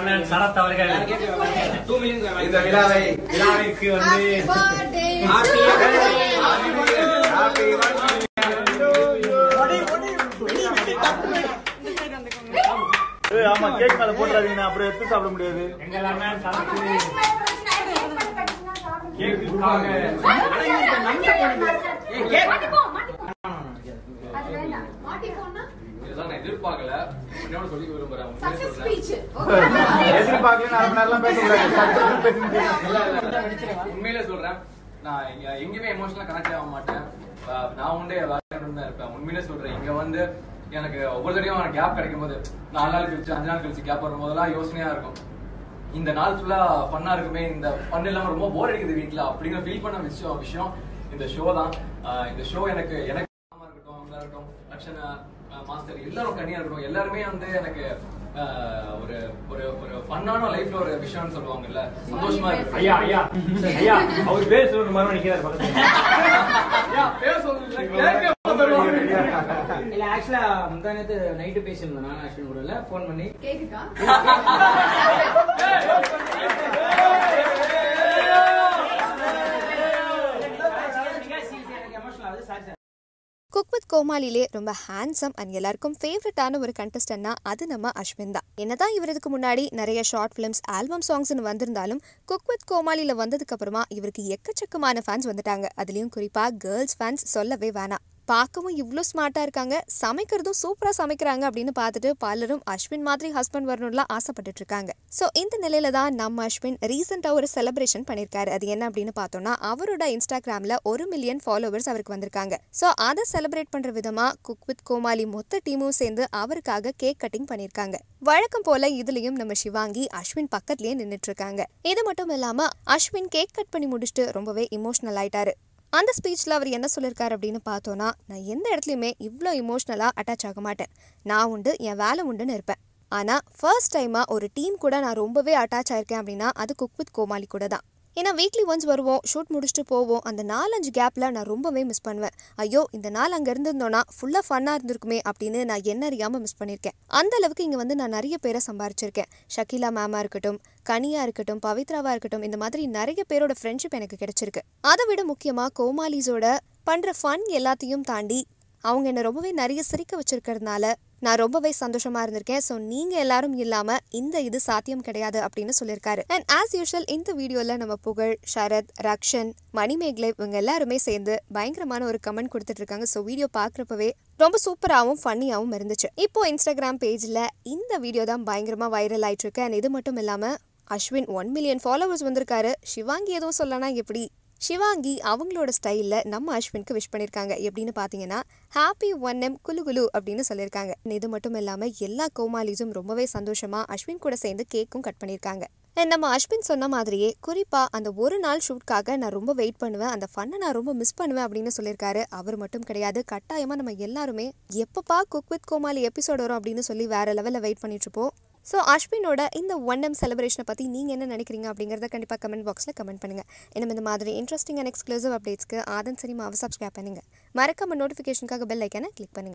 அண்ணன் சரத் அவர்கள் two million இந்த விழாவை விழாவிற்கு வந்து ஏய், ஆமா கேக் மேல போட்டுறாதீங்க அப்புறம் எடுத்து சாப்பிட முடியாது எங்கள் அண்ணன் சரத் கேக்குக்காக இதெல்லாம் நான் எதிர்பார்க்கல என்னோட சொல்லி விரும்புறேன் உண்மையிலே சொல்றேன் எதிர்பார்க்கல அரை மணி நேரம்லாம் பேசக்கூடாது இல்ல, இல்ல, இல்ல. உண்மையிலே சொல்றேன் நான் இங்க எங்கேயுமே எமோஷனலா கனெக்ட் ஆக மாட்டேன் அஹ் நான் உண்டே வேலையோட தான் இருப்பேன் உண்மையிலே சொல்றேன் இங்க வந்து எனக்கு ஒவ்வொரு தடையும் கேப் கிடைக்கும் போது நாலு நாள் கழிச்சு அஞ்சு நாள் கழிச்சு கேப் வரும் போதெல்லாம் யோசனையா இருக்கும் இந்த நாள் ஃபுல்லா ஃபன்னா இருக்குமே இந்த ஃபன் இல்லாம ரொம்ப போர் அடிக்குது வீட்ல அப்படிங்கிற ஃபீல் பண்ண விஷயம் விஷயம் இந்த ஷோ தான் அஹ் இந்த ஷோ எனக்கு எனக்கு மாமா இருக்கட்டும் அவங்களா இருக்கட்டும் அக்ஷனா மாஸ்டர் எல்லாரும் கண்ணியா இருக்கட்டும் எல்லாருமே வந்து எனக்கு அஹ், ஒரு ஒரு ஒரு ஃபன்னான லைஃப்ல ஒரு விஷயம்னு சொல்லுவாங்கல்ல சந்தோஷமா இருக்கு ஐயா ஐயா ஐயா அவர் பேர் சொல்ற மாதிரி நிக்கிறார் பக்கத்துல ஐயா, பேர் சொல்லுங்க கேட்க வந்துருவாங்க. இல்ல ஆக்சுவலா முந்தா நேத்து நைட்டு பேசியிருந்தேன் நான் அஸ்வின் கூட ஃபோன் பண்ணி கேக்குதா எனக்கு எமோஷனல் ஆகுது சாரி சார் குக் வித் கோமாளிலே ரொம்ப ஹேண்ட்ஸம் அண்ட் எல்லாருக்கும் ஃபேவரட்டான ஒரு கண்டஸ்டன்ட்னா அது நம்ம அஸ்வின் தான் என்னதான் இவர் இதுக்கு முன்னாடி நிறைய ஷார்ட் ஃபிலிம்ஸ் ஆல்பம் சாங்ஸ்னு வந்திருந்தாலும் குக் வித் கோமாளியில வந்ததுக்கு அப்புறமா இவருக்கு எக்கச்சக்கமான ஃபேன்ஸ் வந்துட்டாங்க அதுலயும் குறிப்பா கேர்ள்ஸ் ஃபேன்ஸ் சொல்லவே வேணாம் பார்க்கவும் இவ்வளோ ஸ்மார்ட்டாக இருக்காங்க சமைக்கிறதும் சூப்பராக சமைக்கிறாங்க அப்படின்னு பார்த்துட்டு பலரும் அஸ்வின் மாதிரி ஹஸ்பண்ட் வரணும்லாம் ஆசைப்பட்டுட்டு இருக்காங்க ஸோ இந்த நிலையில தான் நம்ம அஸ்வின் ரீசெண்டாக ஒரு செலிப்ரேஷன் பண்ணியிருக்காரு அது என்ன அப்படின்னு பார்த்தோம்னா அவரோட இன்ஸ்டாகிராமில் ஒரு மில்லியன் ஃபாலோவர்ஸ் அவருக்கு வந்திருக்காங்க ஸோ அதை செலிப்ரேட் பண்ணுற விதமாக குக் வித் கோமாளி மொத்த டீமும் சேர்ந்து அவருக்காக கேக் கட்டிங் பண்ணியிருக்காங்க வழக்கம் போல இதுலயும் நம்ம சிவாங்கி அஸ்வின் பக்கத்துலயே நின்னுட்டு இருக்காங்க இது மட்டும் இல்லாம அஸ்வின் கேக் கட் பண்ணி முடிச்சுட்டு ரொம்பவே இமோஷனல் ஆயிட்டாரு அந்த ஸ்பீச்சில் அவர் என்ன சொல்லியிருக்காரு அப்படின்னு பார்த்தோன்னா நான் எந்த இடத்துலையுமே இவ்வளோ இமோஷ்னலாக அட்டாச் ஆக மாட்டேன் நான் உண்டு என் வேலை உண்டுன்னு இருப்பேன் ஆனால் ஃபர்ஸ்ட் டைமாக ஒரு டீம் கூட நான் ரொம்பவே அட்டாச் ஆயிருக்கேன் அப்படின்னா அது குக் வித் கோமாளி கூட தான் ஏன்னா வீக்லி ஒன்ஸ் வருவோம் ஷூட் முடிச்சுட்டு போவோம் அந்த நாலஞ்சு கேப்பில் நான் ரொம்பவே மிஸ் பண்ணுவேன் ஐயோ இந்த நாள் அங்கே இருந்திருந்தோன்னா ஃபுல்லாக ஃபன்னாக இருந்திருக்குமே அப்படின்னு நான் என்ன அறியாமல் மிஸ் பண்ணியிருக்கேன் அந்த அளவுக்கு இங்கே வந்து நான் நிறைய பேரை சம்பாரிச்சிருக்கேன் ஷக்கீலா மேமா இருக்கட்டும் கனியா இருக்கட்டும் பவித்ராவா இருக்கட்டும் இந்த மாதிரி நிறைய பேரோட ஃப்ரெண்ட்ஷிப் எனக்கு கிடைச்சிருக்கு அதை விட முக்கியமாக கோமாலிஸோட பண்ணுற ஃபன் எல்லாத்தையும் தாண்டி அவங்க என்னை ரொம்பவே நிறைய சிரிக்க வச்சிருக்கிறதுனால நான் ரொம்பவே சந்தோஷமா இருந்திருக்கேன் ஸோ நீங்க எல்லாரும் இல்லாம இந்த இது சாத்தியம் கிடையாது அப்படின்னு சொல்லியிருக்காரு அண்ட் ஆஸ் யூஷுவல் இந்த வீடியோல நம்ம புகழ் சரத் ரக்ஷன் மணிமேகலை இவங்க எல்லாருமே சேர்ந்து பயங்கரமான ஒரு கமெண்ட் கொடுத்துட்டு இருக்காங்க ஸோ வீடியோ பார்க்குறப்பவே ரொம்ப சூப்பராகவும் ஃபன்னியாகவும் இருந்துச்சு இப்போ இன்ஸ்டாகிராம் பேஜில் இந்த வீடியோ தான் பயங்கரமா வைரல் ஆயிட்டு இருக்கு அண்ட் இது மட்டும் இல்லாம அஸ்வின் ஒன் மில்லியன் ஃபாலோவர்ஸ் வந்திருக்காரு சிவாங்கி எதுவும் சொல்லனா எப்படி சிவாங்கி அவங்களோட ஸ்டைலில் நம்ம அஸ்வினுக்கு விஷ் பண்ணியிருக்காங்க எப்படின்னு பார்த்தீங்கன்னா ஹாப்பி ஒன் எம் குலு குலு அப்படின்னு சொல்லியிருக்காங்க இது மட்டும் இல்லாமல் எல்லா கோமாலிஸும் ரொம்பவே சந்தோஷமாக அஸ்வின் கூட சேர்ந்து கேக்கும் கட் பண்ணியிருக்காங்க And நம்ம அஸ்வின் சொன்ன மாதிரியே குறிப்பாக அந்த ஒரு நாள் ஷூட்காக நான் ரொம்ப வெயிட் பண்ணுவேன் அந்த ஃபன்னை நான் ரொம்ப மிஸ் பண்ணுவேன் அப்படின்னு சொல்லியிருக்காரு அவர் மட்டும் கிடையாது கட்டாயமாக நம்ம எல்லாருமே எப்பப்பா குக் வித் கோமாளி எபிசோட் வரும் அப்படின்னு சொல்லி வேற லெவலில் வெயிட் பண்ணிட்டு இருப்போம் ஸோ அஸ்வினோட இந்த ஒன் எம் செலிப்ரேஷனை பற்றி நீங்கள் என்ன நினைக்கிறீங்க அப்படிங்கிறத கண்டிப்பாக கமெண்ட் பாக்ஸில் கமெண்ட் பண்ணுங்கள் இன்னும் இந்த மாதிரி இன்ட்ரெஸ்டிங் அண்ட் எக்ஸ்க்ளூசிவ் அப்டேட்ஸ்க்கு ஆதன் சினிமாவை சப்ஸ்கிரைப் பண்ணுங்கள் மறக்காம நோட்டிஃபிகேஷனுக்காக பெல் ஐக்கானை கிளிக் பண்ணுங்கள்